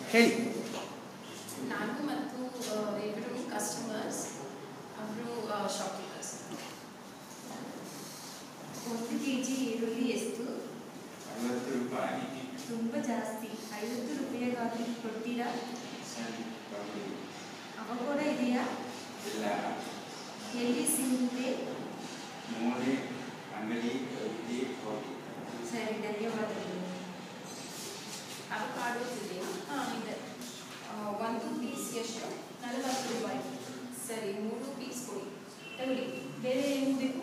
ಹೇಳಿ ನಾನು ಮತ್ತು ಇಬ್ಬರು ಕಸ್ಟಮರ್ಸ್ ಅವರು ಶಾಪ್ಕೀಪರ್ಸ್ ಒಂದು ಕೆ ಜಿ ಈರುಳ್ಳಿ ಎಷ್ಟು ಅರವತ್ತು ರೂಪಾಯಿ ತುಂಬ ಜಾಸ್ತಿ ಐವತ್ತು ರೂಪಾಯಿಗಾಗಿ ಕೊಡ್ತೀರಾ ಸರಿ ಬರ್ಬೋದು ಅವ ಕೂಡ ಇದೆಯಾ ಇಲ್ಲ ಎಲ್ಲಿ ಸಿಗುತ್ತೆ ನೋಡಿ ಅಂಗಡಿ ಹೋಗಿ ಹೋಗಿ ಸರಿ ಧನ್ಯವಾದಗಳು ಅವಕಾಡೋ ಇದೆಯಾ ಹಾಂ ಇದೆ ಆ, ಒಂದು ಪೀಸ್ ಎಷ್ಟು ನಲವತ್ತು ರೂಪಾಯಿ ಸರಿ ಮೂರು ಪೀಸ್ ಕೊಡಿ ತಗೊಳ್ಳಿ ಬೇರೆ ಏನು ಬೇಕು